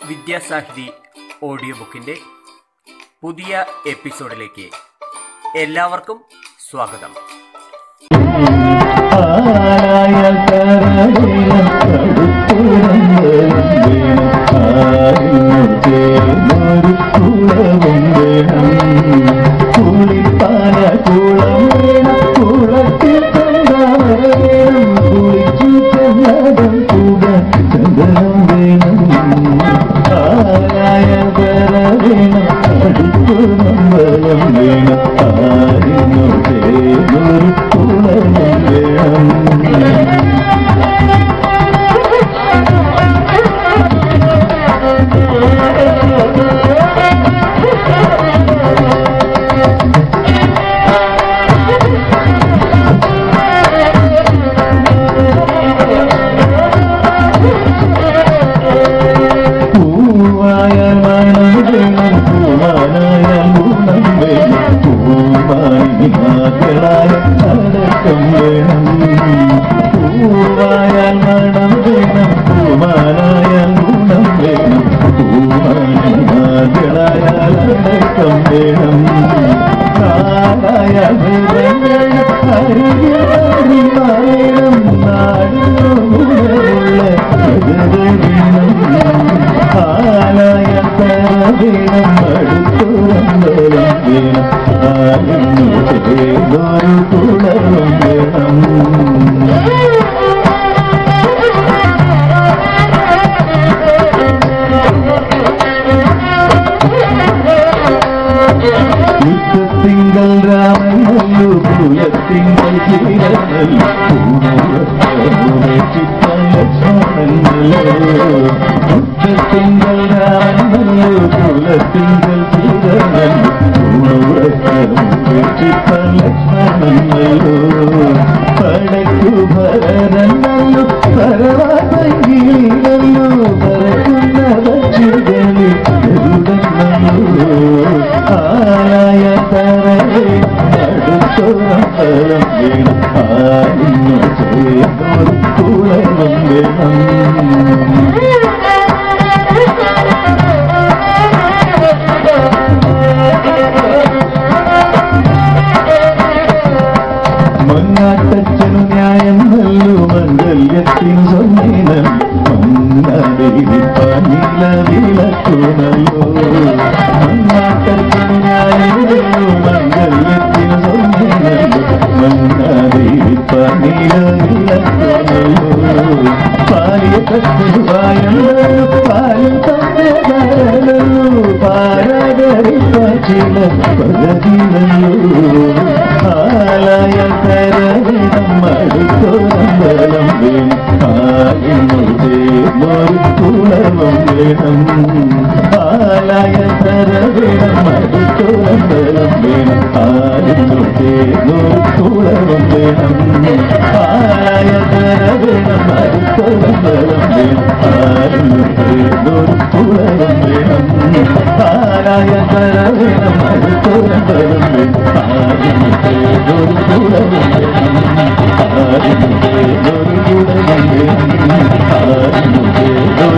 വിദ്യാസാഹിതി audio ബുക്കിൻ്റെ പുതിയ എപ്പിസോഡിലേക്ക് എല്ലാവർക്കും സ്വാഗതം ആരായ കരളിലും കടുത്തുറന്നൊരു കുളവും വേണം കുളിപ്പാന കുളം വേണം കുളത്തിൽ കൊണ്ടാവേണം കുളിച്ചു ചെന്നതും പുക ചന്ദനം വേണം ആരായ കര വേണം കടുത്തുറമ്പലം വേണം ആരിനോ ചേർന്നൊരു കുളവും വേണം പൂവായാൽ മണം വേണം പൂവാനായാൽ ഗുണം വേണം പൂവായി മാകളായ അടക്കം വേണം പൂവായാൽ മണം വേണം പൂവാനായാൽ ഗുണം വേണം പൂവായി മാകളായാൽ അടക്കം വേണം നാടായ ഹൃദയങ്ങൾ അരികിൽ അറിവായണം നാടിനുള്ള വേണം ആലായ തരവേണം അടുത്തുറമ്പലം വേണം ആലിന്നൊരു തുടരും വേണം യുദ്ധത്തിങ്കൾ രാമനല്ലു കുലത്തിങ്കൾ ചീരനല്ലു ലക്ഷ്മണനല്ലോ യുദ്ധത്തിങ്കൾ രാമനല്ലു കുലത്തിങ്കൾ ചീരനല്ലു ലക്ഷ്മണനല്ലോ പടക്കു ഭരനല്ലു പരവാസംഗീനല്ലു പറക്കുന്ന പക്ഷികളിൽ ഗരുഡനല്ലു ആയ തരവേ അടുത്തോളം വേണം ആലിന്നു ചേർന്നൊരു കുളവും വേണം മങ്ങാട്ടച്ചനു ന്യായം നല്ലു മംഗല്യത്തിൻ സൊന്നിനം മങ്ങാടേരി പനില വിളക്കുമല്ലോ മങ്ങാട്ടച്ചനു ന്യായം നല്ലു മംഗല്യത്തിൻ സൊന്നിനം മങ്ങാടേരി പനില വിളക്കുമല്ലോ പാലിയ തത്തുവായല്ലോ പാലും തന്നതാരല്ലോ പാരാതരി ചില പദതിലല്ലോ ആലയ കരവിടം അടുത്തോരമ്പലം വേണം ആലിനൊരു കുളവും വേണം ആലയ കരവിടം അടുത്തോരമ്പലം വേണം ആലിനൊരു കുളവും വേണം ആലയ കരവിടം അടുത്തോരമ്പലം വേണം ആലിനൊരു കുളവും വേണം ആലയ കരവിടം അടുത്തോരമ്പലം വേണം ആലിനൊരു കുളവും വേണം ആലിനൊരു കുളവും വേണം ആലിനൊരു